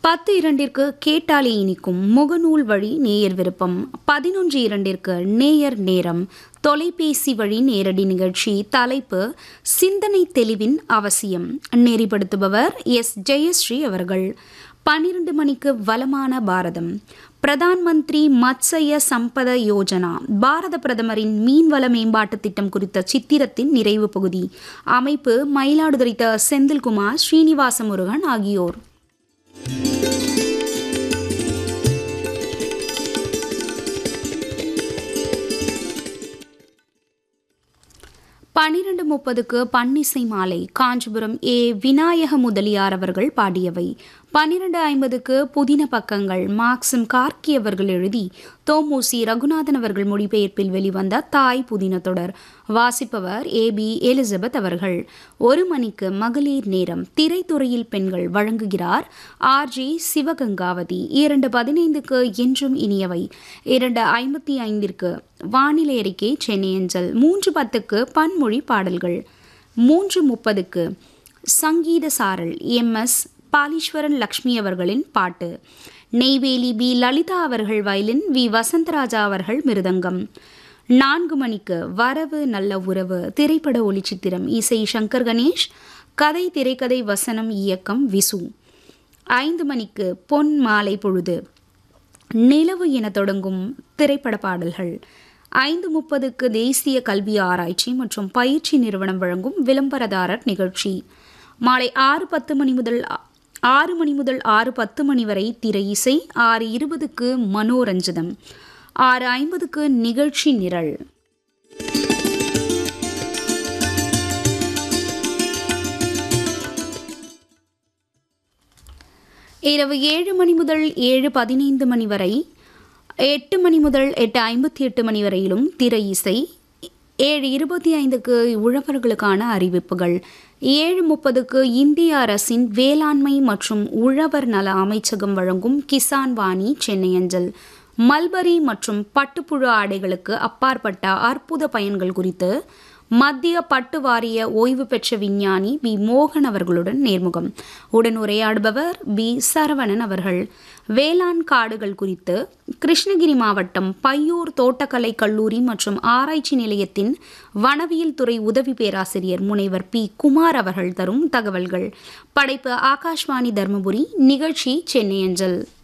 பத்து இரண்டிற்கு கேட்டாலே இனிக்கும் முகநூல் வழி நேயர் விருப்பம் பதினொன்று இரண்டிற்கு நேயர் நேரம் தொலைபேசி வழி நேரடி நிகழ்ச்சி தலைப்பு சிந்தனை தெளிவின் அவசியம் நெறிப்படுத்துபவர் எஸ் ஜெயஸ்ரீ அவர்கள் பன்னிரண்டு மணிக்கு வளமான பாரதம் பிரதான் மந்திரி மத்சய சம்பத யோஜனா பாரத பிரதமரின் மீன்வள மேம்பாட்டு திட்டம் குறித்த சித்திரத்தின் நிறைவு பகுதி அமைப்பு மயிலாடுதுறை த செந்தில்குமார் ஸ்ரீனிவாச முருகன் ஆகியோர் பன்னிரண்டு முப்பதுக்கு பன்னிசை மாலை காஞ்சிபுரம் ஏ விநாயக முதலியார் அவர்கள் பாடியவை பன்னிரண்டு ஐம்பதுக்கு புதின பக்கங்கள் மார்க்சிம் கார்கி அவர்கள் எழுதி தோமூசி ரகுநாதன் அவர்கள் மொழிபெயர்ப்பில் வெளிவந்த தாய் புதின தொடர் வாசிப்பவர் ஏ பி எலிசபெத் அவர்கள் ஒரு மணிக்கு மகளிர் நேரம் திரைத்துறையில் பெண்கள் வழங்குகிறார் ஆர் ஜி சிவகங்காவதி இரண்டு பதினைந்துக்கு என்றும் இனியவை இரண்டு ஐம்பத்தி ஐந்திற்கு வானிலை அறிக்கை சென்னை அஞ்சல் மூன்று பத்துக்கு பன்மொழி பாடல்கள் மூன்று முப்பதுக்கு சங்கீத சாரல் எம் எஸ் பாலீஸ்வரன் லக்ஷ்மி அவர்களின் பாட்டு நெய்வேலி பி லலிதா அவர்கள் வயலின் வி வசந்தராஜா அவர்கள் மிருதங்கம் நான்கு மணிக்கு வரவு நல்ல உறவு திரைப்பட ஒளிச்சித்திரம் இசை சங்கர் கணேஷ் கதை திரைக்கதை வசனம் இயக்கம் விசு ஐந்து மணிக்கு பொன் மாலை பொழுது நிலவு என தொடங்கும் திரைப்பட பாடல்கள் ஐந்து முப்பதுக்கு தேசிய கல்வி ஆராய்ச்சி மற்றும் பயிற்சி நிறுவனம் வழங்கும் விளம்பரதாரர் நிகழ்ச்சி மாலை ஆறு பத்து மணி முதல் ஆறு மணி முதல் ஆறு பத்து மணி வரை திரை இசை ஆறு இருபதுக்கு மனோரஞ்சிதம் ஆறு ஐம்பதுக்கு நிகழ்ச்சி நிரல் இரவு ஏழு மணி முதல் ஏழு பதினைந்து மணி வரை எட்டு மணி முதல் எட்டு ஐம்பத்தி எட்டு மணி வரையிலும் திரை இசை ஏழு இருபத்தி ஐந்துக்கு உழவர்களுக்கான அறிவிப்புகள் ஏழு முப்பதுக்கு இந்திய அரசின் வேளாண்மை மற்றும் உழவர் நல அமைச்சகம் வழங்கும் கிசான் வாணி சென்னை அஞ்சல் மல்பரி மற்றும் பட்டுப்புழு ஆடைகளுக்கு அப்பாற்பட்ட அற்புத பயன்கள் குறித்து மத்திய பட்டு வாரிய ஓய்வு பெற்ற விஞ்ஞானி பி மோகன் அவர்களுடன் நேர்முகம் உடன் உரையாடுபவர் பி சரவணன் அவர்கள் வேளாண் காடுகள் குறித்து கிருஷ்ணகிரி மாவட்டம் பையூர் தோட்டக்கலை கல்லூரி மற்றும் ஆராய்ச்சி நிலையத்தின் வனவியல் துறை உதவி பேராசிரியர் முனைவர் பி குமார் அவர்கள் தரும் தகவல்கள் படைப்பு ஆகாஷ்வாணி தர்மபுரி நிகழ்ச்சி சென்னை அஞ்சல்